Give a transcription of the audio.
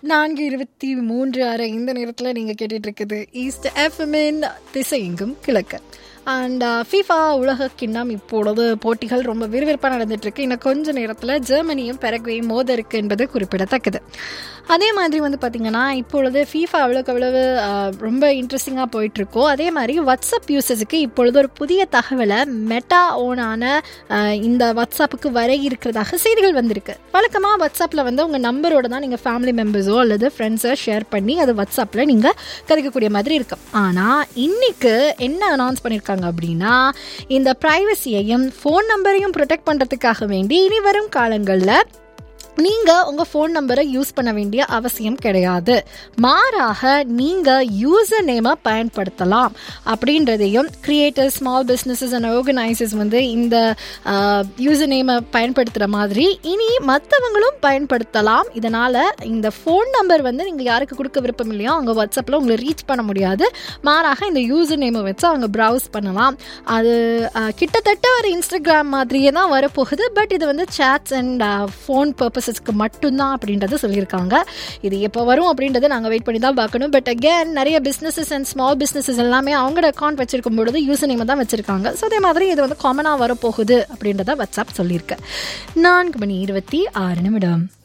நான்கு இருபத்தி மூன்று அரை இந்த நேரத்தில் நீங்கள் கேட்டுட்டு இருக்குது ஈஸ்ட் எஃப்எம்இன் திசை எங்கும் கிழக்கு அண்ட் ஃபீஃபா உலக கிண்ணம் இப்பொழுது போட்டிகள் ரொம்ப விறுவிறுப்பாக நடந்துட்டு இருக்கு இன்னும் கொஞ்ச நேரத்தில் ஜெர்மனியும் பெரகுவையும் மோத இருக்கு என்பது குறிப்பிடத்தக்கது அதே மாதிரி வந்து பார்த்திங்கன்னா இப்பொழுது ஃபீஃபா அவ்வளோக்கு அவ்வளவு ஆஹ், ரொம்ப இன்ட்ரெஸ்டிங்காக போயிட்டுருக்கோ அதே மாதிரி வாட்ஸ்அப் யூசர்ஸுக்கு இப்பொழுது ஒரு புதிய தகவலை மெட்டா ஓனான ஆஹ், இந்த வாட்ஸ்அப்புக்கு வர இருக்கிறதாக செய்திகள் வந்திருக்கு வழக்கமாக வாட்ஸ்அப்பில் வந்து உங்கள் நம்பரோட தான் நீங்கள் ஃபேமிலி மெம்பர்ஸோ அல்லது ஃப்ரெண்ட்ஸோ ஷேர் பண்ணி அது வாட்ஸ்அப்பில் நீங்கள் கதைக்கக்கூடிய மாதிரி இருக்கும் ஆனால் இன்னைக்கு என்ன அனௌன்ஸ் பண்ணியிருக்காங்க அப்படின்னா இந்த ப்ரைவசியையும் ஃபோன் நம்பரையும் ப்ரொடெக்ட் பண்ணுறதுக்காக வேண்டி இனி வரும் காலங்களில் நீங்கள் உங்கள் ஃபோன் நம்பரை யூஸ் பண்ண வேண்டிய அவசியம் கிடையாது மாறாக நீங்கள் யூசர் நேமை பயன்படுத்தலாம் அப்படின்றதையும் creators small businesses and organisers வந்து இந்த யூசர் நேமை பயன்படுத்துகிற மாதிரி இனி மற்றவங்களும் பயன்படுத்தலாம் இதனால் இந்த ஃபோன் நம்பர் வந்து நீங்கள் யாருக்கு கொடுக்க விருப்பம் இல்லையோ அவங்க வாட்ஸ்அப்பில் உங்களை ரீச் பண்ண முடியாது மாறாக இந்த யூசர் நேமை வச்சு அவங்க ப்ரௌஸ் பண்ணலாம் அது அஹ், கிட்டத்தட்ட ஒரு இன்ஸ்டாகிராம் மாதிரியே தான் வரப்போகுது பட் இது வந்து சேட்ஸ் அண்ட் ஃபோன் பர்பஸஸ்க்கு மட்டும்தான் அப்படின்றத சொல்லியிருக்காங்க இது எப்போ வரும் அப்படின்றத நாங்கள் வெயிட் பண்ணி தான் பார்க்கணும் பட் அகேன் நிறைய பிஸ்னஸஸ் அண்ட் ஸ்மால் பிஸ்னஸஸ் எல்லாமே அவங்களோட அக்கௌண்ட் வச்சிருக்கும் பொழுது யூசர் நேம் தான் வச்சிருக்காங்க ஸோ அதே மாதிரி இது வந்து காமனாக வரப்போகுது அப்படின்றத வாட்ஸ்அப் சொல்லியிருக்கு நான்கு மணி இருபத்தி ஆறு நிமிடம்